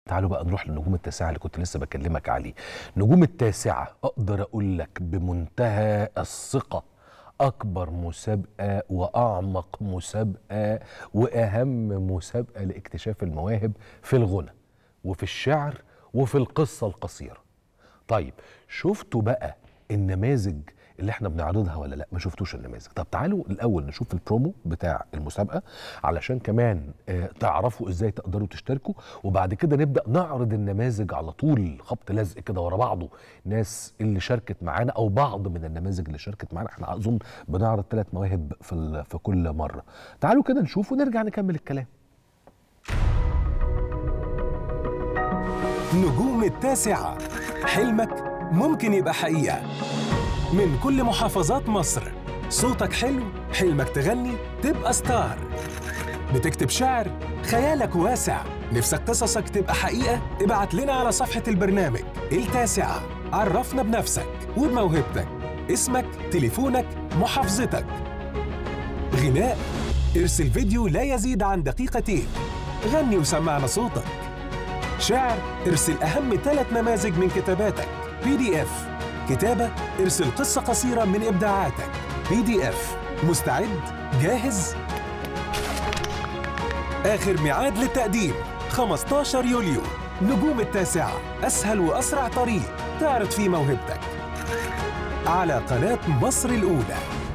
تعالوا بقى نروح للنجوم التاسعة اللي كنت لسه بكلمك عليه نجوم التاسعة أقدر أقول لك بمنتهى الثقة أكبر مسابقة وأعمق مسابقة وأهم مسابقة لاكتشاف المواهب في الغنى وفي الشعر وفي القصة القصيرة طيب شفتوا بقى النماذج اللي احنا بنعرضها ولا لا ما شفتوش النماذج طب تعالوا الاول نشوف البرومو بتاع المسابقه علشان كمان اه تعرفوا ازاي تقدروا تشتركوا وبعد كده نبدا نعرض النماذج على طول خبط لزق كده ورا بعضه ناس اللي شاركت معانا او بعض من النماذج اللي شاركت معانا احنا اظن بنعرض ثلاث مواهب في في كل مره تعالوا كده نشوف ونرجع نكمل الكلام نجوم التاسعة حلمك ممكن يبقى حقيقة من كل محافظات مصر صوتك حلو حلمك تغني تبقى ستار بتكتب شعر خيالك واسع نفسك قصصك تبقى حقيقة ابعت لنا على صفحة البرنامج التاسعة عرفنا بنفسك وبموهبتك اسمك تليفونك محافظتك غناء ارسل فيديو لا يزيد عن دقيقتين غني وسمعنا صوتك شعر ارسل أهم ثلاث نماذج من كتاباتك بي دي اف كتابة ارسل قصة قصيرة من إبداعاتك بي دي اف مستعد؟ جاهز؟ آخر ميعاد للتقديم 15 يوليو نجوم التاسعة أسهل وأسرع طريق تعرض فيه موهبتك على قناة مصر الأولى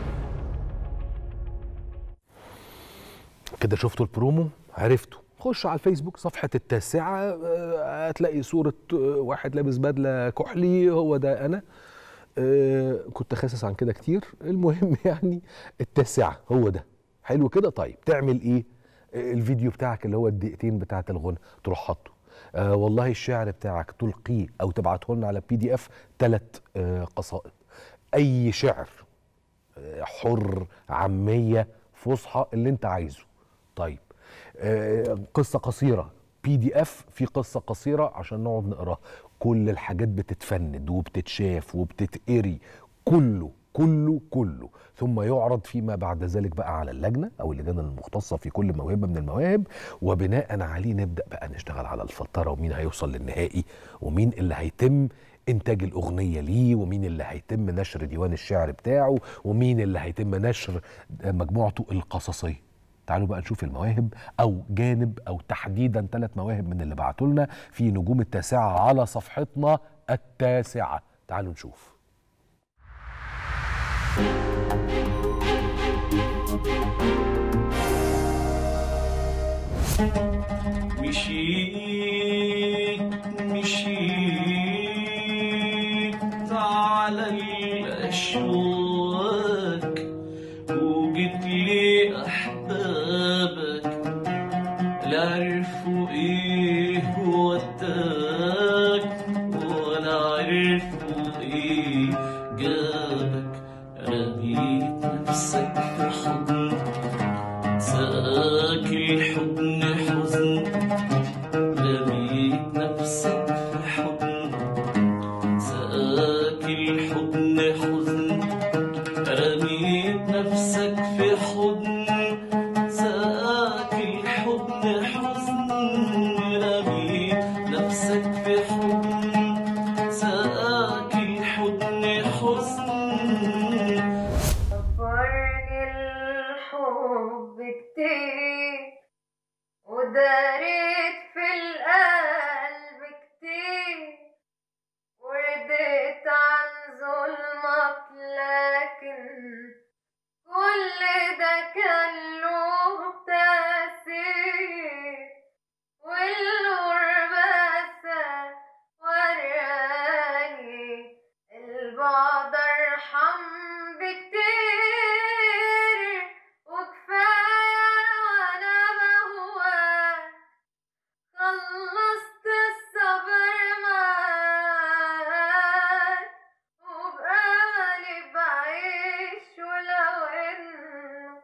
كده شفتوا البرومو عرفتوا خش على الفيسبوك صفحة التاسعة هتلاقي صورة واحد لابس بدلة كحلي هو ده أنا كنت خاسس عن كده كتير المهم يعني التاسعة هو ده حلو كده طيب تعمل إيه الفيديو بتاعك اللي هو الدقيقتين بتاعت الغنى تروح حاطه آه والله الشعر بتاعك تلقيه او تبعته لنا على بي دي اف ثلاث آه قصائد اي شعر آه حر عاميه فصحى اللي انت عايزه طيب آه قصه قصيره بي دي اف في قصه قصيره عشان نقعد نقراها كل الحاجات بتتفند وبتتشاف وبتتقري كله كله كله ثم يعرض فيما بعد ذلك بقى على اللجنه او اللجان المختصه في كل موهبه من المواهب وبناء عليه نبدا بقى نشتغل على الفلتره ومين هيوصل للنهائي ومين اللي هيتم انتاج الاغنيه ليه ومين اللي هيتم نشر ديوان الشعر بتاعه ومين اللي هيتم نشر مجموعته القصصيه تعالوا بقى نشوف المواهب او جانب او تحديدا ثلاث مواهب من اللي بعتوا لنا في نجوم التاسعه على صفحتنا التاسعه تعالوا نشوف مشيت مشيت على الأشواك وجيت لي أحبابك لا عرفوا إيه وداك ولا عرفوا إيه جابك رميت نفسك في حضن ساك الحضن حزن رميت نفسك في حضن ساك الحضن حزن رميت نفسك في حضن ساك الحضن حزن رميت نفسك في حضن ساك الحضن حزن صبرني الحب كتير وداريت في القلب كتير ورديت عن ظلمك لكن كل ده كان له تأثير والغربة وراني البعد أرحم بكتير وكفاية وأنا بهواك خلصت الصبر معاك وبأملي بعيش ولو إنه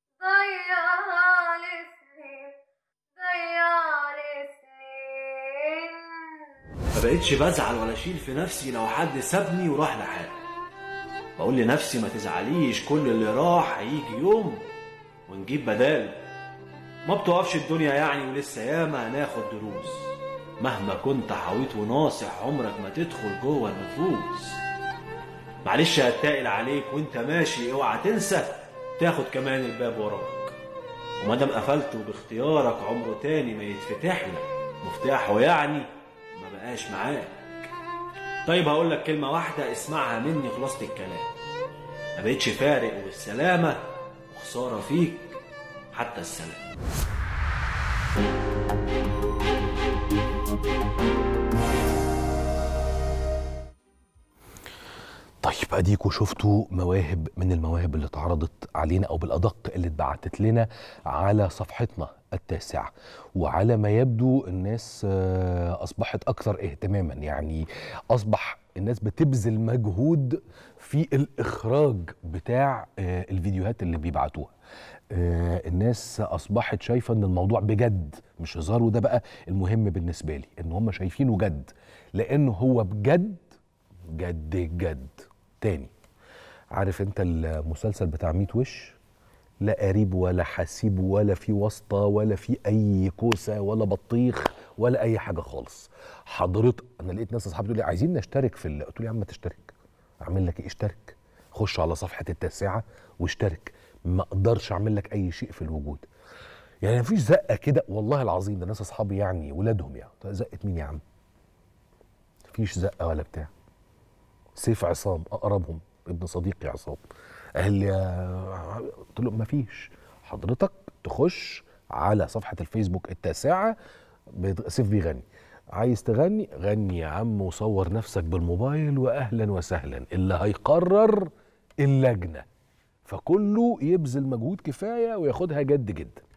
ضيع لي سنين ضيع لي سنين ما بقتش بزعل ولا اشيل في نفسي لو حد سابني وراح لحاله بقول لنفسي ما تزعليش كل اللي راح هيجي يوم ونجيب بداله ما بتقفش الدنيا يعني ولسه ياما هناخد دروس مهما كنت حويط وناصح عمرك ما تدخل جوه النفوس معلش هتقل عليك وانت ماشي اوعى تنسى تاخد كمان الباب وراك وما دام قفلته باختيارك عمره تاني ما يتفتح لك مفتاحه يعني ما بقاش معاك طيب هقول لك كلمة واحدة اسمعها مني خلاصة الكلام ما بقتش فارق والسلامة وخسارة فيك حتى السلام طيب اديكوا شفتوا مواهب من المواهب اللي اتعرضت علينا او بالادق اللي اتبعتت لنا على صفحتنا التاسعه وعلى ما يبدو الناس آه، اصبحت اكثر اهتماما يعني اصبح الناس بتبذل مجهود في الاخراج بتاع آه، الفيديوهات اللي بيبعتوها آه، الناس اصبحت شايفه ان الموضوع بجد مش هزار وده بقى المهم بالنسبه لي ان هم شايفينه جد لانه هو بجد جد جد تاني عارف انت المسلسل بتاع ميت وش لا قريب ولا حسيب ولا في واسطة ولا في أي كوسة ولا بطيخ ولا أي حاجة خالص حضرتك أنا لقيت ناس أصحابي تقول لي عايزين نشترك في ال- قلت له يا عم ما تشترك أعمل لك إيه اشترك خش على صفحة التاسعة واشترك ما أقدرش أعمل لك أي شيء في الوجود يعني مفيش زقة كده والله العظيم ده ناس أصحابي يعني ولادهم يعني زقة مين يا عم مفيش زقة ولا بتاع سيف عصام اقربهم ابن صديقي عصام قال لي يا- قلت له مفيش حضرتك تخش على صفحه الفيسبوك التاسعه بت- سيف بيغني عايز تغني غني يا عم وصور نفسك بالموبايل واهلا وسهلا اللي هيقرر اللجنه فكله يبذل مجهود كفايه وياخدها جد جدا